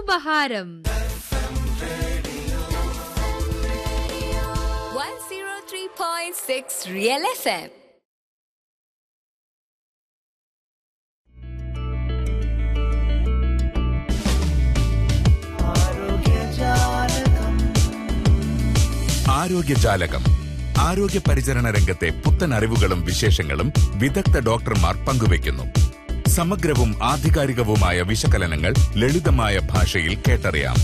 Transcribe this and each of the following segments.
ശുഭഹാരം 103.6 Real FM. ആരോഗ്യജാലകം ആരോഗ്യ പരിചരണ രംഗത്തെ പുത്തൻ അറിവുകളും വിശേഷങ്ങളും വിദഗ്ധ ഡോക്ടർമാർ പങ്കുവയ്ക്കുന്നു സമഗ്രവും ആധികാരികവുമായ വിശകലനങ്ങൾ ലളിതമായ ഭാഷയിൽ കേട്ടറിയാം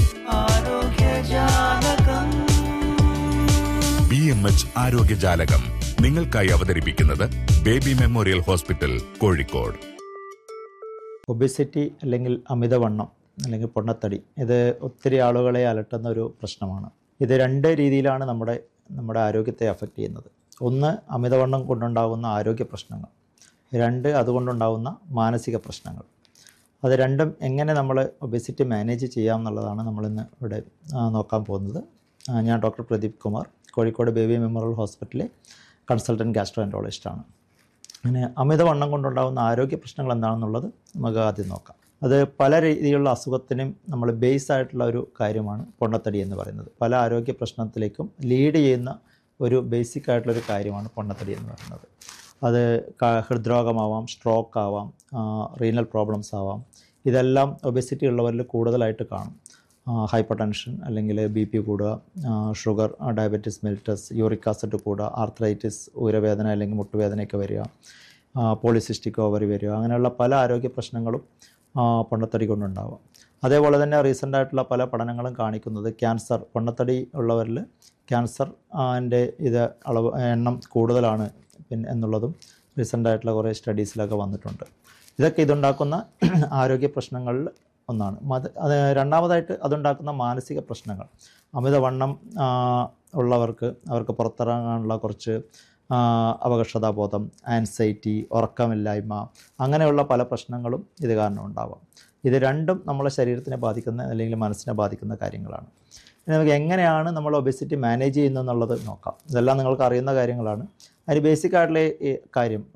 ബി എം എച്ച് ആരോഗ്യജാലകം നിങ്ങൾക്കായി അവതരിപ്പിക്കുന്നത് baby memorial hospital Kozhikode obesity അല്ലെങ്കിൽ അമിതവണ്ണം അല്ലെങ്കിൽ പൊണ്ണത്തടി ഇത് ഒത്തിരി ആളുകളെ അലട്ടുന്ന ഒരു പ്രശ്നമാണ് ഇത് രണ്ട് രീതിയിലാണ് നമ്മുടെ നമ്മുടെ ആരോഗ്യത്തെ അഫക്റ്റ് ചെയ്യുന്നത് ഒന്ന് അമിതവണ്ണം കൊണ്ടുണ്ടാകുന്ന ആരോഗ്യ പ്രശ്നങ്ങൾ രണ്ട് അതുകൊണ്ടുണ്ടാകുന്ന മാനസിക പ്രശ്നങ്ങൾ അത് രണ്ടും എങ്ങനെ നമ്മൾ ഒബിസിറ്റി മാനേജ് ചെയ്യാം എന്നുള്ളതാണ് നമ്മളിന്ന് ഇവിടെ ആ, നോക്കാൻ പോകുന്നത് ആ, ഞാൻ doctor Pradeep Kumar Kozhikode baby memorial ഹോസ്പിറ്റലിലെ കൺസൾട്ടൻറ്റ് ഗാസ്ട്രോഎൻട്രോളജിസ്റ്റാണ് അങ്ങനെ അമിതവണ്ണം കൊണ്ടുണ്ടാകുന്ന ആരോഗ്യ പ്രശ്നങ്ങൾ എന്താണെന്നുള്ളത് നമുക്ക് ആദ്യം നോക്കാം അത് പല രീതിയിലുള്ള അസുഖത്തിനും നമ്മൾ ബേസ് ആയിട്ടുള്ള ഒരു കാര്യമാണ് പൊണ്ണത്തടി എന്ന് പറയുന്നത് പല ആരോഗ്യ പ്രശ്നത്തിലേക്കും ലീഡ് ചെയ്യുന്ന ഒരു ബേസിക് ആയിട്ടുള്ള ഒരു കാര്യമാണ് പൊണ്ണത്തടി എന്ന് പറയുന്നത് അത് ക- ഹൃദ്രോഗമാവാം സ്ട്രോക്ക് ആവാം റീനൽ പ്രോബ്ലംസ് ആവാം ഇതെല്ലാം ഒബെസിറ്റി ഉള്ളവരിൽ കൂടുതലായിട്ട് കാണും ഹൈപ്പർ ടെൻഷൻ അല്ലെങ്കിൽ ബി പി കൂടുക sugar diabetes mellitus uric acid കൂടുക ആർത്രൈറ്റിസ് ഊരവേദന അല്ലെങ്കിൽ മുട്ടുവേദനയൊക്കെ വരിക പോളിസിസ്റ്റിക് ഓവറി വരിക അങ്ങനെയുള്ള പല ആരോഗ്യ പ്രശ്നങ്ങളും ആ, പൊണ്ണത്തടി കൊണ്ടുണ്ടാവാം അതേപോലെ തന്നെ റീസെൻ്റ് ആയിട്ടുള്ള പല പഠനങ്ങളും കാണിക്കുന്നത് ക്യാൻസർ പൊണ്ണത്തടി ഉള്ളവരിൽ ക്യാൻസർ ൻ്റെ ഇത് അളവ് എണ്ണം കൂടുതലാണ് പിന്നെ എന്നുള്ളതും റീസെൻ്റ് ആയിട്ടുള്ള കുറേ സ്റ്റഡീസിലൊക്കെ വന്നിട്ടുണ്ട് ഇതൊക്കെ ഇതുണ്ടാക്കുന്ന ആരോഗ്യ പ്രശ്നങ്ങളിൽ ഒന്നാണ് മത് അത് രണ്ടാമതായിട്ട് അതുണ്ടാക്കുന്ന മാനസിക പ്രശ്നങ്ങൾ അമിതവണ്ണം ആ, ഉള്ളവർക്ക് അവർക്ക് പുറത്തിറങ്ങാനുള്ള കുറച്ച് ആ, അപകർഷതാബോധം ആൻസൈറ്റി ഉറക്കമില്ലായ്മ അങ്ങനെയുള്ള പല പ്രശ്നങ്ങളും ഇത് കാരണം ഉണ്ടാവാം ഇത് രണ്ടും നമ്മളെ ശരീരത്തിനെ ബാധിക്കുന്ന അല്ലെങ്കിൽ മനസ്സിനെ ബാധിക്കുന്ന കാര്യങ്ങളാണ് ഇനി നമുക്ക് എങ്ങനെയാണ് നമ്മൾ ഒബെസിറ്റി മാനേജ് ചെയ്യുന്നത് എന്നുള്ളത് നോക്കാം ഇതെല്ലാം നിങ്ങൾക്ക് അറിയുന്ന കാര്യങ്ങളാണ് അതിന് ബേസിക് ആയിട്ടുള്ള ഈ കാര്യം